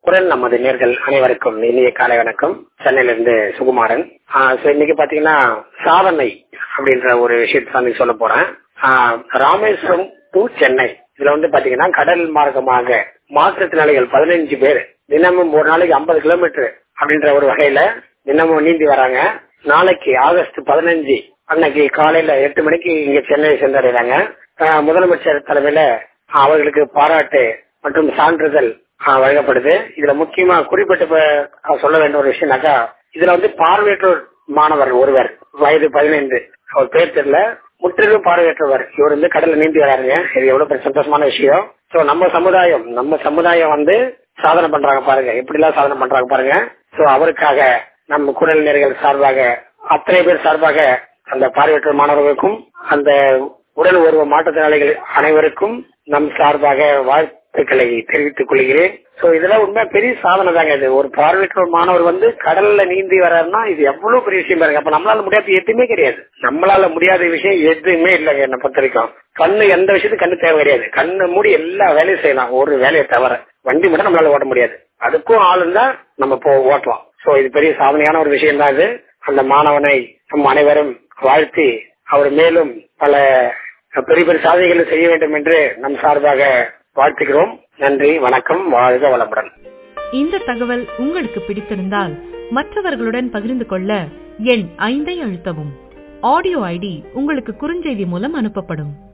குரல் நமது நேர்கள் அனைவருக்கும் இனிய காலை வணக்கம் சென்னையிலிருந்து சுகுமாரன் ஆஹ் so இன்னைக்கு பாத்தீங்கன்னா சாதனை அப்படின்ற ஒரு விஷயத்தை தான் சொல்ல போறேன் ஆஹ் ராமேஸ்வரம் டு சென்னை இதுல வந்து பாத்தீங்கன்னா கடல் மார்க்கமாக மாற்றுத்திறனாளிகள் பதினஞ்சு பேர் தினமும் ஒரு நாளைக்கு ஐம்பது கிலோமீட்டர் அப்படின்ற ஒரு வகையில தினமும் நீந்தி வராங்க நாளைக்கு ஆகஸ்ட் பதினஞ்சு அன்னைக்கு காலையில எட்டு மணிக்கு இங்க சென்னை சென்றடைறாங்க ஆஹ் முதலமைச்சர் தலைமையில அவர்களுக்கு பாராட்டு மற்றும் சான்றிதழ் ஆஹ் வழங்கப்படுது இதுல முக்கியமா குறிப்பிட்டு இப்ப சொல்ல வேண்டிய ஒரு விஷயம்னாக்கா இதுல வந்து பார்வையற்றோர் மாணவர் ஒருவர் வயது பதினைந்து அவர் பேர் தெரியல முற்றிலும் பார்வையற்றவர் இவர் வந்து கடல்ல நீந்தி வராருங்க இது எவ்வளவு பெரிய சந்தோஷமான விஷயம் சோ நம்ம சமுதாயம் நம்ம சமுதாயம் வந்து சாதனை பண்றாங்க பாருங்க எப்படி எல்லாம் சாதனை பண்றாங்க பாருங்க சோ அவருக்காக நம்ம குரல் நேர்கள் சார்பாக அத்தனை பேர் சார்பாக அந்த பார்வையற்ற மாணவர்களுக்கும் அந்த உடல் உருவ மாற்றுத்திறனாளிகள் அனைவருக்கும் நம் சார்பாக வாழ்த்துக்களை தெரிவித்துக் கொள்கிறேன் சோ இதெல்லாம் உண்மை பெரிய சாதனை தாங்க இது ஒரு பார்வையற்ற மாணவர் வந்து கடல்ல நீந்தி வர்றாருன்னா இது எவ்வளவு பெரிய விஷயம் பாருங்க அப்ப நம்மளால முடியாத எதுவுமே கிடையாது நம்மளால முடியாத விஷயம் எதுவுமே இல்லைங்க என்ன பொறுத்த வரைக்கும் கண்ணு எந்த விஷயத்துக்கும் கண்ணு தேவை கிடையாது கண்ணு மூடி எல்லா வேலையும் செய்யலாம் ஒரு வேலையை தவிர வண்டி மட்டும் நம்மளால ஓட்ட முடியாது அதுக்கும் ஆள் இருந்தா நம்ம போ ஓட்டலாம் சோ இது பெரிய சாதனையான ஒரு விஷயம் தான் இது அந்த மாணவனை நம் அனைவரும் வாழ்த்தி அவர் மேலும் பல பெரிய பெரிய சாதனைகளை செய்ய வேண்டும் என்று நம் சார்பாக வாழ்த்துகிறோம் நன்றி வணக்கம் வாழ்க வளமுடன் இந்த தகவல் உங்களுக்கு பிடித்திருந்தால் மற்றவர்களுடன் பகிர்ந்து கொள்ள எண் ஐந்தை அழுத்தவும் ஆடியோ ஐடி உங்களுக்கு குறுஞ்செய்தி மூலம் அனுப்பப்படும்